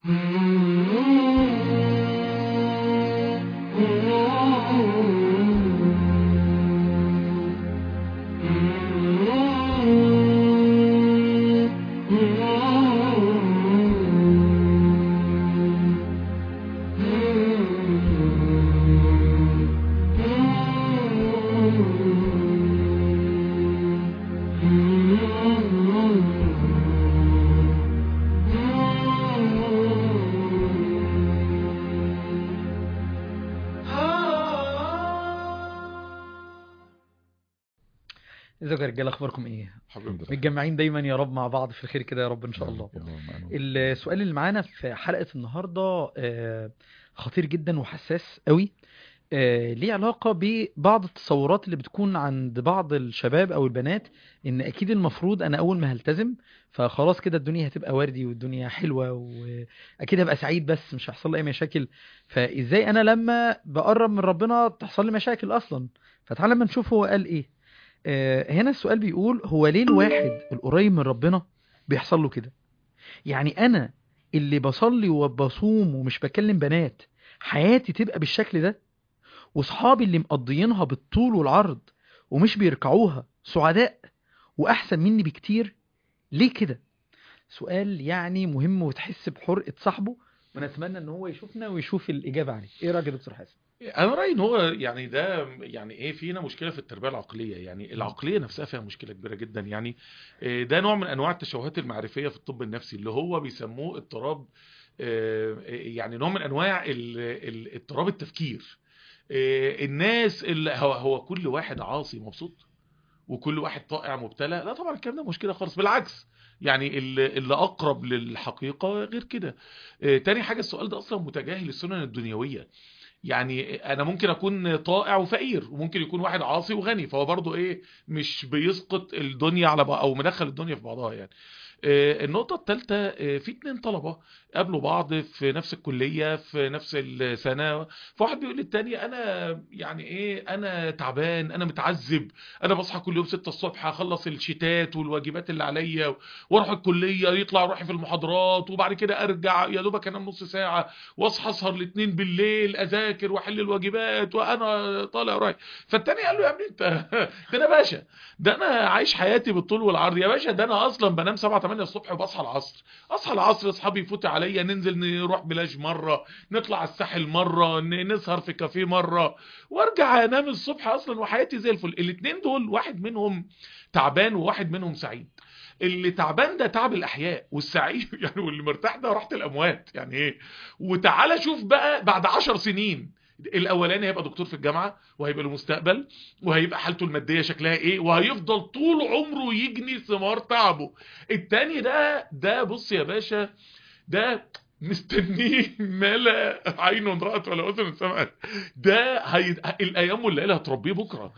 ازيكم يا رجاله اخباركم ايه الحمد لله متجمعين دايما يا رب مع بعض في الخير كده يا رب ان شاء الله السؤال اللي معانا في حلقة النهاردة آه، خطير جدا وحساس قوي آه، ليه علاقة ببعض التصورات اللي بتكون عند بعض الشباب او البنات ان اكيد المفروض انا اول ما هلتزم فخلاص كده الدنيا هتبقى وردي والدنيا حلوة واكيد هبقى سعيد بس مش هيحصل لي اي مشاكل فازاي انا لما بقرب من ربنا تحصل لي مشاكل اصلا فتعالى لما نشوف هو قال ايه آه، هنا السؤال بيقول هو ليه الواحد القريب من ربنا بيحصل له كده يعني انا اللي بصلي وبصوم ومش بكلم بنات حياتي تبقى بالشكل ده واصحابي اللي مقضيينها بالطول والعرض ومش بيركعوها سعداء واحسن مني بكتير ليه كده سؤال يعني مهم وتحس بحرقة صاحبه ونتمنى ان هو يشوفنا ويشوف الاجابة عليه ايه راجل دكتور حسن انا رايي ان هو يعني ده يعني ايه فينا مشكله في التربيه العقليه يعني العقليه نفسها فيها مشكله كبيره جدا يعني إيه ده نوع من انواع التشوهات المعرفيه في الطب النفسي اللي هو بيسموه اضطراب آه، يعني نوع من انواع ال- ال- اضطراب التفكير آه، الناس اللي هو هو كل واحد عاصي مبسوط وكل واحد طائع مبتلى لا طبعا الكلام ده مشكله خالص بالعكس يعني اللي اللي اقرب للحقيقه غير كده آه، تاني حاجه السؤال ده اصلا متجاهل السنن الدنيويه يعني انا ممكن اكون طائع وفقير وممكن يكون واحد عاصي وغني فهو برضو ايه مش بيسقط الدنيا على بعض او مدخل الدنيا في بعضها يعني آه، النقطة الثالثة في اتنين طلبة قابلوا بعض في نفس الكلية في نفس السنة فواحد بيقول للتاني أنا يعني إيه أنا تعبان أنا متعذب أنا بصحى كل يوم 6 الصبح أخلص الشتات والواجبات اللي عليا وأروح الكلية يطلع روحي في المحاضرات وبعد كده أرجع يا دوبك أنام نص ساعة واصحى أسهر الاتنين بالليل أذاكر وأحل الواجبات وأنا طالع رايح فالتاني قال له يا ابني أنت ده أنا باشا ده أنا عايش حياتي بالطول والعرض يا باشا ده أنا أصلا بنام 7 8 الصبح وبصحى العصر اصحى العصر اصحابي يفوتوا عليا ننزل نروح بلاج مره نطلع الساحل مره ن- نسهر في كافيه مره وارجع انام الصبح اصلا وحياتي زي الفل الاثنين دول واحد منهم تعبان وواحد منهم سعيد اللي تعبان ده تعب الاحياء والسعيد يعني واللي مرتاح ده راحه الاموات يعني ايه وتعالى شوف بقى بعد عشر سنين الاولاني هيبقى دكتور في الجامعه وهيبقى له مستقبل وهيبقى حالته الماديه شكلها ايه وهيفضل طول عمره يجني ثمار تعبه التاني ده ده بص يا باشا ده مستنيه ما لا عين رأت ولا أذن سمعت ده هي... الأيام والليالي هتربيه بكرة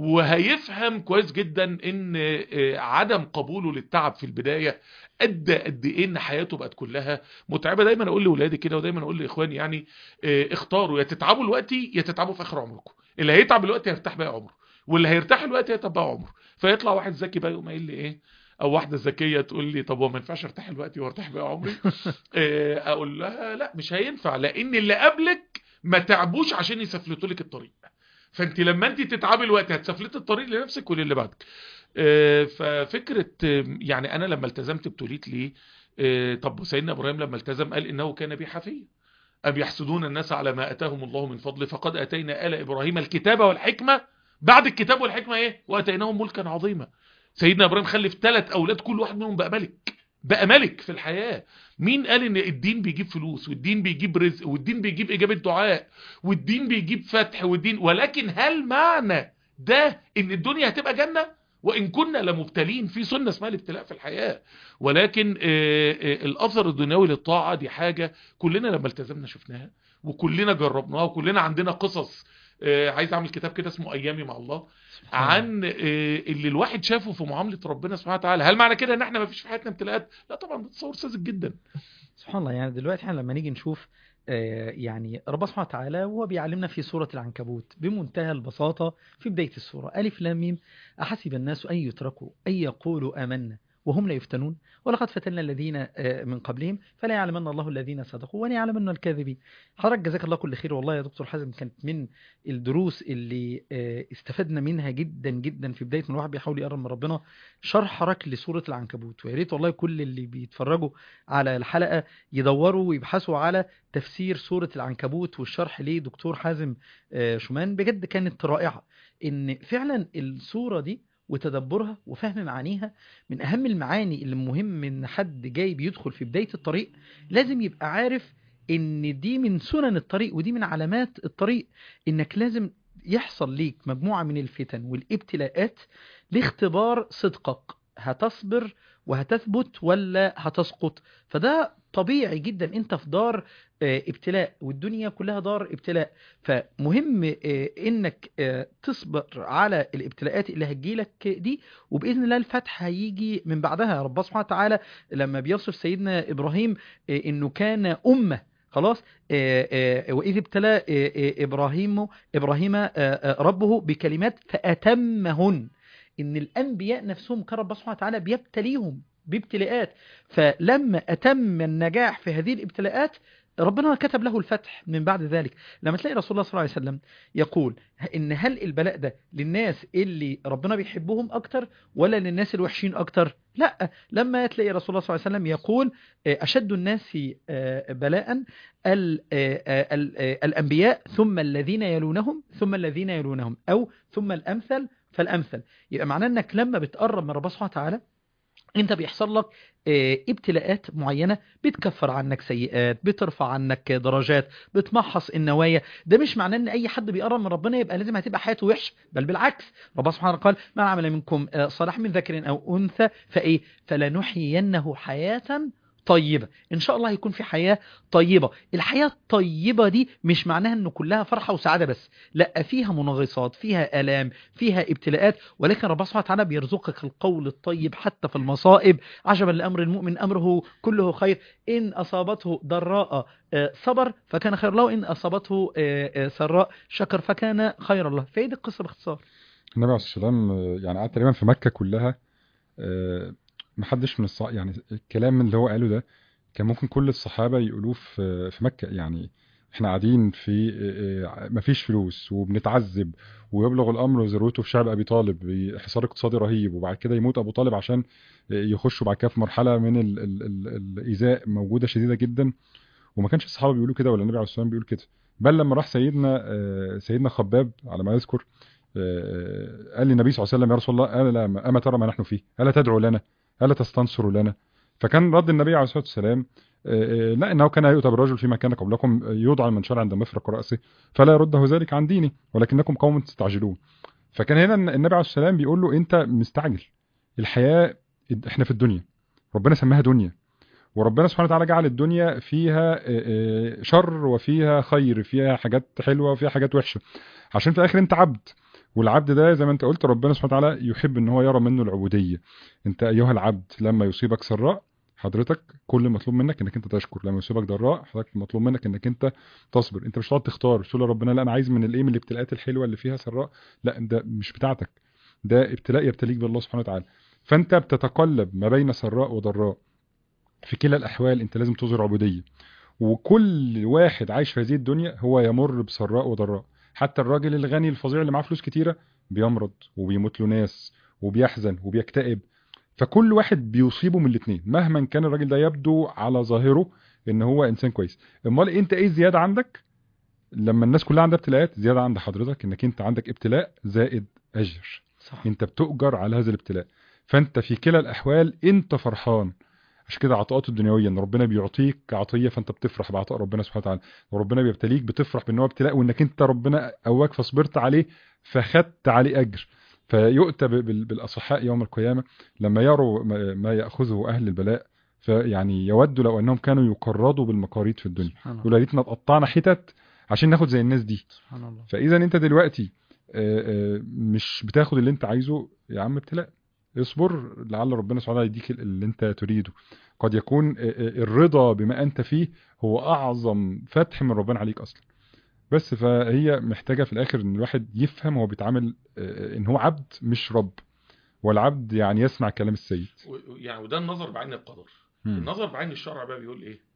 وهيفهم كويس جدا ان آه، عدم قبوله للتعب في البداية ادى قد ايه ان حياته بقت كلها متعبة دايما اقول لاولادي كده ودايما اقول لاخواني يعني آه، اختاروا يا تتعبوا دلوقتي يا تتعبوا في اخر عمركم اللي هيتعب دلوقتي هيرتاح باقي عمره واللي هيرتاح دلوقتي هيتعب باقي عمره فيطلع واحد ذكي بقى يقوم قايل لي ايه او واحده ذكيه تقول لي طب هو ما ينفعش ارتاح دلوقتي وارتاح باقي عمري آه، اقول لها لا مش هينفع لان اللي قبلك ما تعبوش عشان يسفلتوا لك الطريق فانت لما انت تتعبي الوقت هتسفلتي الطريق لنفسك وللي بعدك آه، ففكره آه، يعني انا لما التزمت بتوليت ليه آه، طب سيدنا ابراهيم لما التزم قال انه كان بي حفيا أم يحسدون الناس على ما أتاهم الله من فضله فقد أتينا آل إبراهيم الكتاب والحكمة بعد الكتاب والحكمة إيه وأتيناهم ملكا عظيما سيدنا إبراهيم خلف ثلاث أولاد كل واحد منهم بقى ملك بقى ملك في الحياة مين قال ان الدين بيجيب فلوس والدين بيجيب رزق والدين بيجيب إجابة دعاء والدين بيجيب فتح والدين ولكن هل معنى ده ان الدنيا هتبقى جنة وإن كنا لمبتلين في سنة اسمها الابتلاء في الحياة ولكن آه، آه، الأثر الدنيوي للطاعة دي حاجة كلنا لما التزمنا شفناها وكلنا جربناها وكلنا عندنا قصص آه، عايز اعمل كتاب كده اسمه ايامي مع الله عن آه، اللي الواحد شافه في معامله ربنا سبحانه وتعالى هل معنى كده ان احنا ما فيش في حياتنا ابتلاءات لا طبعا ده تصور ساذج جدا سبحان الله يعني دلوقتي احنا لما نيجي نشوف آه، يعني ربنا سبحانه وتعالى وهو بيعلمنا في سورة العنكبوت بمنتهى البساطة في بداية السورة ألف لام ميم أحسب الناس أن يتركوا أن يقولوا آمنا وهم لا يفتنون ولقد فتنا الذين آه، من قبلهم فلا يعلمن الله الذين صدقوا ولا يعلمن الكاذبين حضرتك جزاك الله كل خير والله يا دكتور حازم كانت من الدروس اللي آه، استفدنا منها جدا جدا في بدايه ما الواحد بيحاول يقرب من ربنا شرح حضرتك لسوره العنكبوت ويا ريت والله كل اللي بيتفرجوا على الحلقه يدوروا ويبحثوا على تفسير سوره العنكبوت والشرح ليه دكتور حازم آه، شومان بجد كانت رائعه ان فعلا السوره دي وتدبرها وفهم معانيها من اهم المعاني اللي مهم ان حد جاي بيدخل في بدايه الطريق لازم يبقى عارف ان دي من سنن الطريق ودي من علامات الطريق انك لازم يحصل ليك مجموعة من الفتن والابتلاءات لاختبار صدقك هتصبر وهتثبت ولا هتسقط فده طبيعي جدا انت في دار آه، ابتلاء والدنيا كلها دار ابتلاء فمهم آه، انك آه، تصبر على الابتلاءات اللي هتجيلك دي وباذن الله الفتح هيجي من بعدها رب سبحانه وتعالى لما بيوصف سيدنا ابراهيم آه، انه كان امه خلاص آه، آه، واذ ابتلى آه، آه، ابراهيم ابراهيم آه، آه، ربه بكلمات فاتمهن ان الانبياء نفسهم كان رب سبحانه وتعالى بيبتليهم بابتلاءات فلما اتم النجاح في هذه الابتلاءات ربنا كتب له الفتح من بعد ذلك لما تلاقي رسول الله صلى الله عليه وسلم يقول ان هل البلاء ده للناس اللي ربنا بيحبهم اكتر ولا للناس الوحشين اكتر لا لما تلاقي رسول الله صلى الله عليه وسلم يقول آه، اشد الناس آه، بلاء ال- آه، آه، ال- آه، الانبياء ثم الذين يلونهم ثم الذين يلونهم او ثم الامثل فالامثل يبقى معناه انك لما بتقرب من ربنا سبحانه وتعالى انت بيحصل لك آه، ابتلاءات معينة بتكفر عنك سيئات بترفع عنك درجات بتمحص النوايا ده مش معناه ان اي حد بيقرب من ربنا يبقى لازم هتبقى حياته وحش بل بالعكس ربنا سبحانه قال ما عمل منكم آه، صالح من ذكر او انثى فايه فلنحيينه حياة طيبة ان شاء الله هيكون في حياة طيبة الحياة الطيبة دي مش معناها ان كلها فرحة وسعادة بس لا فيها منغصات فيها الام فيها ابتلاءات ولكن ربنا سبحانه وتعالى بيرزقك القول الطيب حتى في المصائب عجبا لامر المؤمن امره كله خير ان اصابته ضراء آه، صبر فكان خير له ان اصابته آه، آه، سراء شكر فكان خير له فهي دي القصه باختصار النبي عليه الصلاه والسلام آه، يعني قعد تقريبا في مكه كلها آه، محدش من الصح يعني الكلام اللي هو قاله ده كان ممكن كل الصحابه يقولوه في في مكه يعني احنا قاعدين في آه، آه، مفيش فلوس وبنتعذب ويبلغ الامر ذروته في شعب ابي طالب حصار اقتصادي رهيب وبعد كده يموت ابو طالب عشان آه، يخشوا بعد كده في مرحله من ال- ال- ال- الايذاء موجوده شديده جدا وما كانش الصحابه بيقولوا كده ولا النبي عليه الصلاه والسلام بيقول كده بل لما راح سيدنا آه، سيدنا خباب على ما يذكر آه، قال للنبي صلى الله عليه وسلم يا رسول الله ألا أما ترى ما نحن فيه ألا تدعو لنا ألا تستنصر لنا فكان رد النبي عليه الصلاة والسلام آه، آه، لا إنه كان يؤتى بالرجل فيما كان قبلكم آه، يوضع المنشار عند مفرق رأسه فلا يرده ذلك عن ديني ولكنكم قوم تستعجلون فكان هنا النبي عليه الصلاة والسلام بيقول له أنت مستعجل الحياة احنا في الدنيا ربنا سماها دنيا وربنا سبحانه وتعالى جعل الدنيا فيها آه، آه، شر وفيها خير فيها حاجات حلوة وفيها حاجات وحشة عشان في الآخر أنت عبد والعبد ده زي ما انت قلت ربنا سبحانه وتعالى يحب ان هو يرى منه العبودية انت ايها العبد لما يصيبك سراء حضرتك كل مطلوب منك انك انت تشكر لما يصيبك ضراء حضرتك مطلوب منك انك انت تصبر انت مش هتقعد تختار تقول لربنا لا انا عايز من الايه من الابتلاءات الحلوه اللي فيها سراء لا ده مش بتاعتك ده ابتلاء يبتليك بالله سبحانه وتعالى فانت بتتقلب ما بين سراء وضراء في كلا الاحوال انت لازم تظهر عبوديه وكل واحد عايش في هذه الدنيا هو يمر بسراء وضراء حتى الراجل الغني الفظيع اللي معاه فلوس كتيره بيمرض وبيموت له ناس وبيحزن وبيكتئب فكل واحد بيصيبه من الاثنين مهما كان الراجل ده يبدو على ظاهره ان هو انسان كويس امال انت ايه الزياده عندك لما الناس كلها عندها ابتلاءات زياده عند حضرتك انك انت عندك ابتلاء زائد اجر صح انت بتؤجر على هذا الابتلاء فانت في كلا الاحوال انت فرحان عشان كده عطاءات الدنيويه ان ربنا بيعطيك عطيه فانت بتفرح بعطاء ربنا سبحانه وتعالى وربنا بيبتليك بتفرح بان هو ابتلاء وانك انت ربنا قواك فصبرت عليه فخدت عليه اجر فيؤتى ب- بال- بالاصحاء يوم القيامه لما يروا ما- ما ياخذه اهل البلاء فيعني يودوا لو انهم كانوا يقرضوا بالمقاريض في الدنيا سبحان الله يقولوا يا ريتنا اتقطعنا حتت عشان ناخد زي الناس دي سبحان الله فاذا انت دلوقتي آه، آه، مش بتاخد اللي انت عايزه يا عم ابتلاء اصبر لعل ربنا سبحانه وتعالى يديك اللي انت تريده قد يكون آه، آه، الرضا بما انت فيه هو اعظم فتح من ربنا عليك اصلا بس فهي محتاجه في الاخر ان الواحد يفهم هو بيتعامل آه، ان هو عبد مش رب والعبد يعني يسمع كلام السيد و- يعني وده النظر بعين القدر مم. النظر بعين الشرع بقى بيقول ايه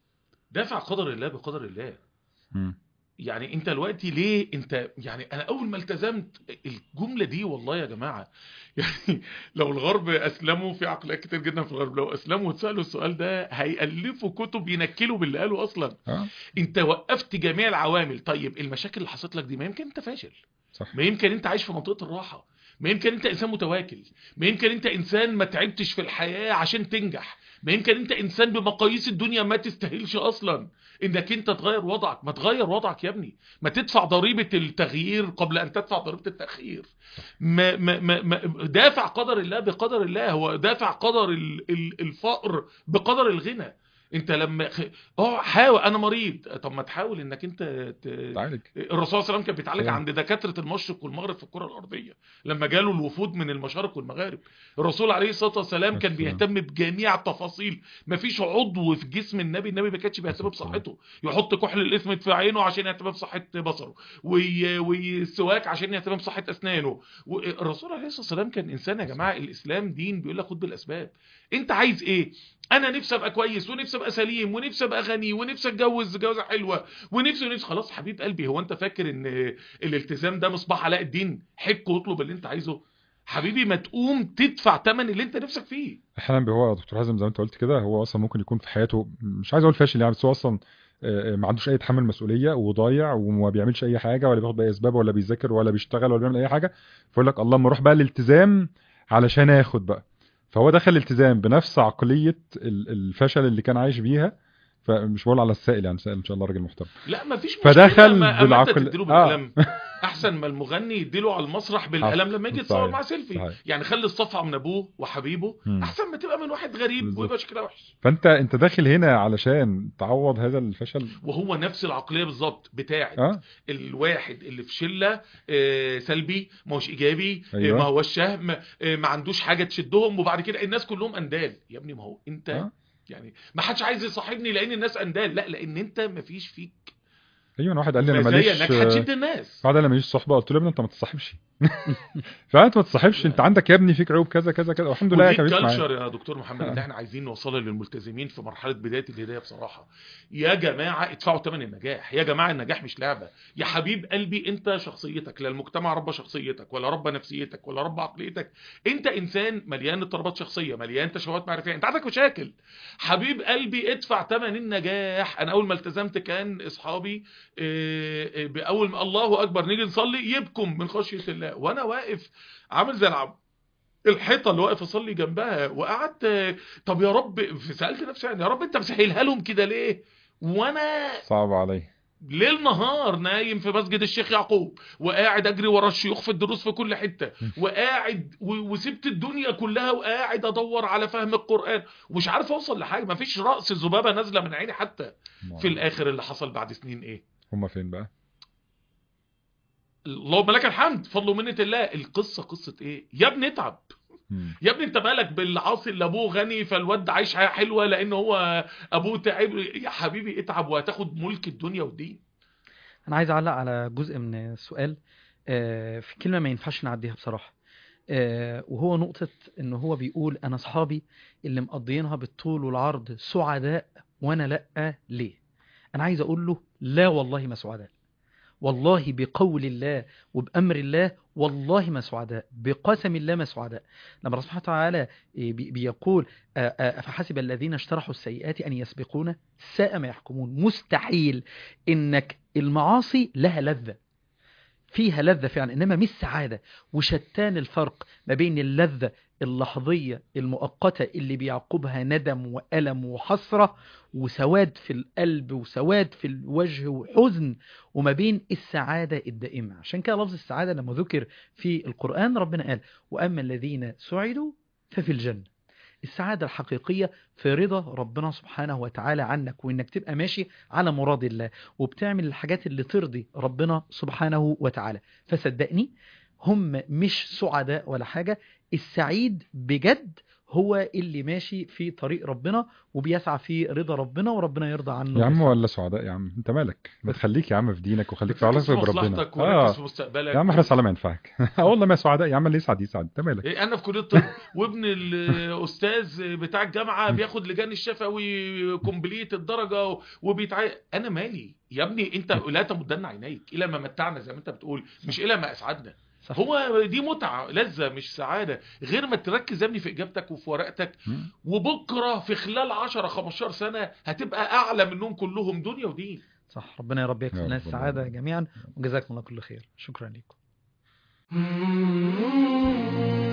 دافع قدر الله بقدر الله مم. يعني انت دلوقتي ليه انت يعني انا اول ما التزمت الجمله دي والله يا جماعه يعني لو الغرب اسلموا في عقليات كتير جدا في الغرب لو اسلموا واتسالوا السؤال ده هيالفوا كتب ينكلوا باللي قاله اصلا اه انت وقفت جميع العوامل طيب المشاكل اللي حصلت لك دي ما يمكن انت فاشل صح ما يمكن انت عايش في منطقه الراحه ما يمكن انت انسان متواكل ما يمكن انت انسان ما تعبتش في الحياه عشان تنجح ما يمكن انت انسان بمقاييس الدنيا ما تستاهلش اصلا انك انت تغير وضعك ما تغير وضعك يا ابني ما تدفع ضريبه التغيير قبل ان تدفع ضريبه التاخير ما ما ما ما دافع قدر الله بقدر الله هو دافع قدر ال- ال- الفقر بقدر الغنى انت لما خ- اه حاول انا مريض طب ما تحاول انك انت ت... تعالج الرسول صلى الله عليه وسلم كان بيتعالج أيوة. عند دكاتره المشرق والمغرب في الكره الارضيه لما جاله الوفود من المشارق والمغارب الرسول عليه الصلاه والسلام كان السلام. بيهتم بجميع التفاصيل مفيش عضو في جسم النبي النبي ما كانش بيهتم السلام. بصحته يحط كحل الاسمد في عينه عشان يهتم بصحه بصره وي... والسواك عشان يهتم بصحه اسنانه والرسول عليه الصلاه والسلام كان انسان يا جماعه الاسلام دين بيقول لك خد بالاسباب انت عايز ايه انا نفسي ابقى كويس ونفسي ابقى سليم ونفسي ابقى غني ونفسي اتجوز جوازه حلوه ونفسي ونفسي خلاص حبيب قلبي هو انت فاكر ان الالتزام ده مصباح علاء الدين حك واطلب اللي انت عايزه حبيبي ما تقوم تدفع ثمن اللي انت نفسك فيه احيانا هو دكتور حازم زي ما انت قلت كده هو اصلا ممكن يكون في حياته مش عايز اقول فاشل يعني بس هو اصلا آه، آه، ما عندوش اي تحمل مسؤوليه وضايع وما بيعملش اي حاجه ولا بياخد باي اسباب ولا بيذاكر ولا بيشتغل ولا بيعمل اي حاجه فيقول لك الله اما اروح بقى الالتزام علشان اخد بقى فهو دخل الالتزام بنفس عقليه ال- الفشل اللي كان عايش بيها فمش بقول على السائل يعني سائل ان شاء الله راجل محترم لا ما فيش فدخل ما اما انت بالعقل- تديله آه. بالقلم احسن ما المغني يديله على المسرح بالقلم لما يجي يتصور صحيح. مع سيلفي صحيح. يعني خلي الصفعه من ابوه وحبيبه مم. احسن ما تبقى من واحد غريب بالظبط. ويبقى شكلها وحش فانت انت داخل هنا علشان تعوض هذا الفشل وهو نفس العقليه بالظبط بتاعت اه الواحد اللي في شله آه، سلبي ما هوش ايجابي آه، أيوة. ما هوش شهم آه، ما عندوش حاجه تشدهم وبعد كده الناس كلهم اندال يا ابني ما هو انت آه. يعني ما حدش عايز يصاحبني لان الناس اندال لا لان انت ما فيش فيك ايوه واحد قال لي انا مزايا ماليش انك آه، هتشد الناس بعد لما يجي صحبه قلت له يا ابني انت ما تصاحبش فعلا انت ما تصاحبش انت عندك يا ابني فيك عيوب كذا كذا كذا والحمد لله ودي كان بيسمع الكالتشر يا دكتور محمد اللي احنا عايزين نوصلها للملتزمين في مرحله بدايه الهدايه بصراحه يا جماعه ادفعوا ثمن النجاح يا جماعه النجاح مش لعبه يا حبيب قلبي انت شخصيتك لا المجتمع ربى شخصيتك ولا ربى نفسيتك ولا ربى عقليتك انت انسان مليان اضطرابات شخصيه مليان تشوهات معرفيه انت عندك مشاكل حبيب قلبي ادفع ثمن النجاح انا اول ما التزمت كان اصحابي آه، آه، باول ما الله اكبر نيجي نصلي يبكم من خشيه الله وانا واقف عامل زي العب الحيطه اللي واقف اصلي جنبها وقعدت آه، طب يا رب سالت نفسي يعني يا رب انت مسهلها لهم كده ليه وانا صعب عليه ليل نهار نايم في مسجد الشيخ يعقوب وقاعد اجري ورا الشيوخ في الدروس في كل حته وقاعد و- وسبت الدنيا كلها وقاعد ادور على فهم القران ومش عارف اوصل لحاجه مفيش راس ذبابه نازله من عيني حتى في الاخر اللي حصل بعد سنين ايه هم فين بقى اللهم لك الحمد فضل ومنه الله القصه قصه ايه يا ابني اتعب مم. يا ابني انت مالك بالعاصي اللي ابوه غني فالواد عايش حياه حلوه لان هو ابوه تعب يا حبيبي اتعب وهتاخد ملك الدنيا والدين انا عايز اعلق على جزء من السؤال آه، في كلمه ما ينفعش نعديها بصراحه آه، وهو نقطه ان هو بيقول انا اصحابي اللي مقضيينها بالطول والعرض سعداء وانا لا ليه انا عايز اقول له لا والله ما سعداء والله بقول الله وبأمر الله والله ما سعداء بقسم الله ما سعداء لما الله سبحانه وتعالى بي- بيقول آه، آه، أفحسب الذين اشترحوا السيئات أن يسبقونا ساء ما يحكمون مستحيل إنك المعاصي لها لذة فيها لذة فعلا إنما مش سعادة وشتان الفرق ما بين اللذة اللحظية المؤقتة اللي بيعقبها ندم وألم وحسرة وسواد في القلب وسواد في الوجه وحزن وما بين السعادة الدائمة عشان كده لفظ السعادة لما ذكر في القرآن ربنا قال وأما الذين سعدوا ففي الجنة السعادة الحقيقية في رضا ربنا سبحانه وتعالى عنك وإنك تبقى ماشي على مراد الله وبتعمل الحاجات اللي ترضي ربنا سبحانه وتعالى فصدقني هم مش سعداء ولا حاجة السعيد بجد هو اللي ماشي في طريق ربنا وبيسعى في رضا ربنا وربنا يرضى عنه يا عم ويسعى. ولا سعداء يا عم انت مالك ما تخليك يا عم في دينك وخليك في ركز علاقتك بربنا مصلحتك اه وركز في مستقبلك يا عم احرص على ما ينفعك اه والله ما سعداء يا عم اللي يسعد يسعد انت مالك إيه، انا في كليه الطب وابن الاستاذ بتاع الجامعه بياخد لجان الشفوي كومبليت الدرجه وبيتعين انا مالي يا ابني انت لا تمدن عينيك الى ما متعنا زي ما انت بتقول مش الى ما اسعدنا صح. هو دي متعه لذه مش سعاده غير ما تركز يا ابني في اجابتك وفي ورقتك مم. وبكره في خلال 10 15 سنه هتبقى اعلى منهم كلهم دنيا ودين صح ربنا يا رب يكفي يا لنا رب السعاده اللهم. جميعا وجزاكم الله كل خير شكرا لكم Mm-hmm.